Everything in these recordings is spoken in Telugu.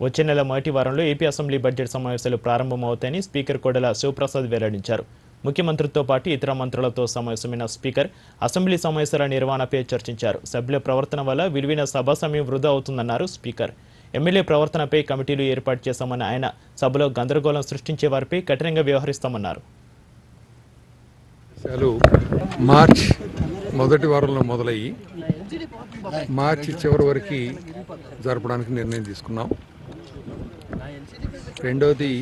వచ్చే నెల మొదటి వారంలో ఏపీ అసెంబ్లీ బడ్జెట్ సమావేశాలు ప్రారంభమవుతాయని స్పీకర్ కోడెల శివప్రసాద్ వెల్లడించారు ముఖ్యమంత్రితో పాటు ఇతర మంత్రులతో సమావేశమైన స్పీకర్ అసెంబ్లీ సమావేశాల నిర్వహణపై చర్చించారు సభ్యుల ప్రవర్తన వల్ల విలువైన సభా సమయం వృధా అవుతుందన్నారు స్పీకర్ ఎమ్మెల్యే ప్రవర్తనపై కమిటీలు ఏర్పాటు చేశామన్న ఆయన సభలో గందరగోళం సృష్టించే వారిపై కఠినంగా వ్యవహరిస్తామన్నారు విషయాలు మార్చ్ మొదటి వారంలో మొదలయ్యి మార్చి చివరి వరకు జరపడానికి నిర్ణయం తీసుకున్నాం రెండవది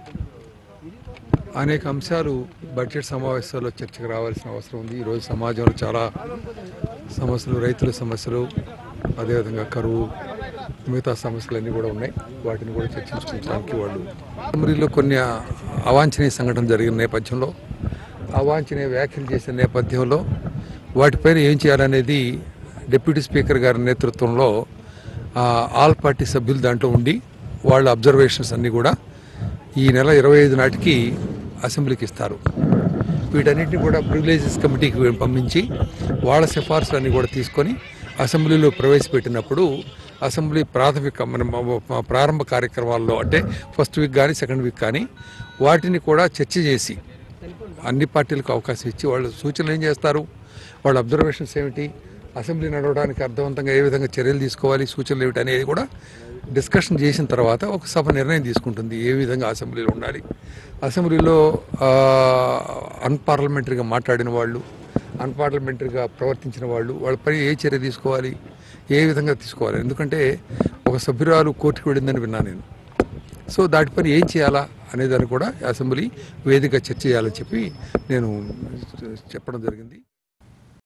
అనేక అంశాలు బడ్జెట్ సమావేశాల్లో చర్చకు రావాల్సిన అవసరం ఉంది ఈరోజు సమాజంలో చాలా సమస్యలు రైతుల సమస్యలు అదేవిధంగా కరువు మిగతా సమస్యలన్నీ కూడా ఉన్నాయి వాటిని కూడా చర్చించుకోవడానికి వాళ్ళు అసెంబ్లీలో కొన్ని అవాంఛనీయ సంఘటన జరిగిన నేపథ్యంలో అవాంఛనీయ వ్యాఖ్యలు చేసిన నేపథ్యంలో వాటిపైన ఏం చేయాలనేది డిప్యూటీ స్పీకర్ గారి నేతృత్వంలో ఆ, ఆల్ పార్టీ సభ్యులు దాంట్లో ఉండి వాళ్ళ అబ్జర్వేషన్స్ అన్నీ కూడా ఈ నెల ఇరవై ఐదు నాటికి అసెంబ్లీకి ఇస్తారు వీటన్నిటిని కూడా ప్రివిలేజెస్ కమిటీకి పంపించి వాళ్ళ సిఫార్సులన్నీ కూడా తీసుకొని అసెంబ్లీలో ప్రవేశపెట్టినప్పుడు అసెంబ్లీ ప్రాథమిక మన మ- మ- ప్రారంభ కార్యక్రమాల్లో అంటే ఫస్ట్ వీక్ కానీ సెకండ్ వీక్ కానీ వాటిని కూడా చర్చ చేసి అన్ని పార్టీలకు అవకాశం ఇచ్చి వాళ్ళు సూచనలు ఏం చేస్తారు వాళ్ళ అబ్జర్వేషన్స్ ఏమిటి అసెంబ్లీ నడవడానికి అర్థవంతంగా ఏ విధంగా చర్యలు తీసుకోవాలి సూచనలు ఏమిటి అనేది కూడా డిస్కషన్ చేసిన తర్వాత ఒక సభ నిర్ణయం తీసుకుంటుంది ఏ విధంగా అసెంబ్లీలో ఉండాలి అసెంబ్లీలో అన్పార్లమెంటరీగా మాట్లాడిన వాళ్ళు అన్పార్లమెంటరీగా ప్రవర్తించిన వాళ్ళు వాళ్ళపై ఏ చర్య తీసుకోవాలి ఏ విధంగా తీసుకోవాలి ఎందుకంటే ఒక సభ్యురాలు కోర్టుకు వెళ్ళిందని విన్నాను నేను సో దాటిపైన ఏం చేయాలా అనేదాన్ని కూడా అసెంబ్లీ వేదిక చర్చ చేయాలని చెప్పి నేను చెప్పడం జరిగింది